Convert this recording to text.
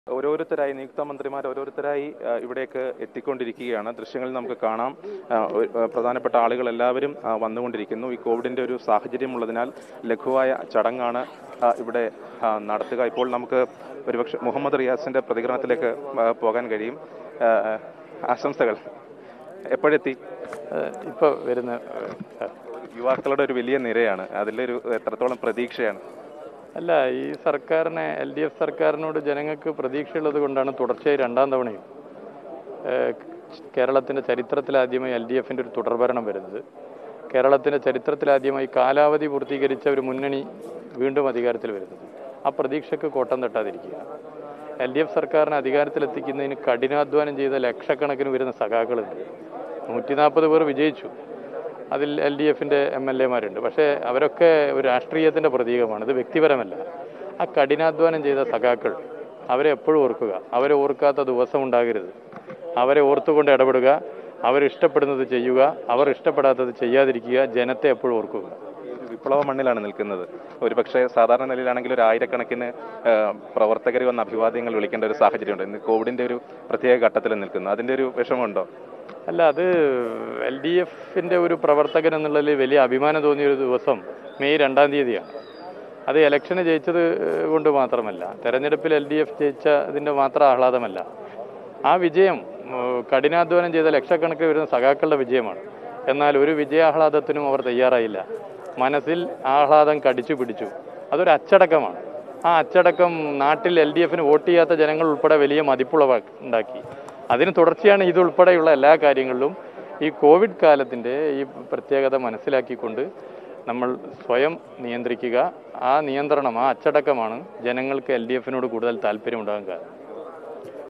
ഓരോരുത്തരായി നിയുക്ത മന്ത്രിമാർ ഓരോരുത്തരായി ആ, ഇവിടേക്ക് എത്തിക്കൊണ്ടിരിക്കുകയാണ് ദൃശ്യങ്ങളിൽ നമുക്ക് കാണാം ആ, ഒരു- ആ, പ്രധാനപ്പെട്ട ആളുകൾ എല്ലാവരും ആ, വന്നുകൊണ്ടിരിക്കുന്നു ഈ കോവിഡിന്റെ ഒരു സാഹചര്യം ഉള്ളതിനാൽ ലഘുവായ ചടങ്ങാണ് ആ, ഇവിടെ ആ, നടത്തുക ഇപ്പോൾ നമുക്ക് ഒരുപക്ഷെ മുഹമ്മദ് റിയാസിന്റെ പ്രതികരണത്തിലേക്ക് ആ, പോകാൻ കഴിയും ആ, ആശംസകൾ എപ്പോഴെത്തി ഇപ്പോൾ വരുന്ന ഏഹ്, യുവാക്കളുടെ ഒരു വലിയ നിരയാണ് അതിലൊരു എത്രത്തോളം പ്രതീക്ഷയാണ് അല്ല ഈ സർക്കാരിനെ എൽ ഡി എഫ് സർക്കാരിനോട് ജനങ്ങൾക്ക് പ്രതീക്ഷയുള്ളത് കൊണ്ടാണ് തുടർച്ചയായി രണ്ടാം തവണയും ഏഹ്, കേരളത്തിൻ്റെ ചരിത്രത്തിലാദ്യമായി എൽ ഡി എഫിൻ്റെ ഒരു തുടർഭരണം വരുന്നത് കേരളത്തിൻ്റെ ചരിത്രത്തിലാദ്യമായി കാലാവധി പൂർത്തീകരിച്ച ഒരു മുന്നണി വീണ്ടും അധികാരത്തിൽ വരുന്നത് ആ പ്രതീക്ഷയ്ക്ക് കോട്ടം തട്ടാതിരിക്കുക എൽ ഡി എഫ് സർക്കാരിനെ അധികാരത്തിലെത്തിക്കുന്നതിന് കഠിനാധ്വാനം ചെയ്ത ലക്ഷക്കണക്കിന് വരുന്ന സഖാക്കളുണ്ട് നൂറ്റി നാൽപ്പത് പേർ വിജയിച്ചു അതിൽ എൽ ഡി എഫിൻ്റെ എം എൽ എമാരുണ്ട് പക്ഷേ അവരൊക്കെ ഒരു രാഷ്ട്രീയത്തിൻ്റെ പ്രതീകമാണ് ഇത് വ്യക്തിപരമല്ല ആ കഠിനാധ്വാനം ചെയ്ത സഖാക്കൾ അവരെ എപ്പോഴും ഓർക്കുക അവരെ ഓർക്കാത്ത ദിവസം ഉണ്ടാകരുത് അവരെ ഓർത്തുകൊണ്ട് ഇടപെടുക അവരിഷ്ടപ്പെടുന്നത് ചെയ്യുക അവർ ഇഷ്ടപ്പെടാത്തത് ചെയ്യാതിരിക്കുക ജനത്തെ എപ്പോഴും ഓർക്കുക ഒരു വിപ്ലവ മണ്ണിലാണ് നിൽക്കുന്നത് ഒരുപക്ഷെ സാധാരണ നിലയിലാണെങ്കിൽ ഒരു ആയിരക്കണക്കിന് ആ, പ്രവർത്തകർ വന്ന് അഭിവാദ്യങ്ങൾ വിളിക്കേണ്ട ഒരു സാഹചര്യമുണ്ട് ഇന്ന് കോവിഡിന്റെ ഒരു പ്രത്യേക ഘട്ടത്തിൽ നിൽക്കുന്നു അതിന്റെ ഒരു വിഷമമുണ്ടോ അല്ല അത് എൽ ഡി എഫിൻ്റെ ഒരു പ്രവർത്തകൻ എന്നുള്ളതിൽ വലിയ അഭിമാനം തോന്നിയ ഒരു ദിവസം മെയ് രണ്ടാം തീയതിയാണ് അത് ഇലക്ഷന് ജയിച്ചത് കൊണ്ട് മാത്രമല്ല തെരഞ്ഞെടുപ്പിൽ എൽ ഡി എഫ് ജയിച്ചതിൻ്റെ മാത്രം ആഹ്ലാദമല്ല ആ വിജയം ഉം, കഠിനാധ്വാനം ചെയ്ത ലക്ഷക്കണക്കിന് വരുന്ന സഖാക്കളുടെ വിജയമാണ് എന്നാൽ ഒരു വിജയാഹ്ലാദത്തിനും അവർ തയ്യാറായില്ല മനസ്സിൽ ആഹ്ലാദം കടിച്ചു പിടിച്ചു അതൊരു അച്ചടക്കമാണ് ആ അച്ചടക്കം നാട്ടിൽ എൽ ഡി എഫിന് വോട്ട് ചെയ്യാത്ത ജനങ്ങൾ ഉൾപ്പെടെ വലിയ മതിപ്പുളവ ഉണ്ടാക്കി അതിന് തുടർച്ചയാണ് ഇതുൾപ്പെടെയുള്ള എല്ലാ കാര്യങ്ങളിലും ഈ കോവിഡ് കാലത്തിൻ്റെ ഈ പ്രത്യേകത മനസ്സിലാക്കിക്കൊണ്ട് നമ്മൾ സ്വയം നിയന്ത്രിക്കുക ആ നിയന്ത്രണം ആ അച്ചടക്കമാണ് ജനങ്ങൾക്ക് എൽ ഡി എഫിനോട് കൂടുതൽ താല്പര്യം ഉണ്ടാകാൻ കാരണം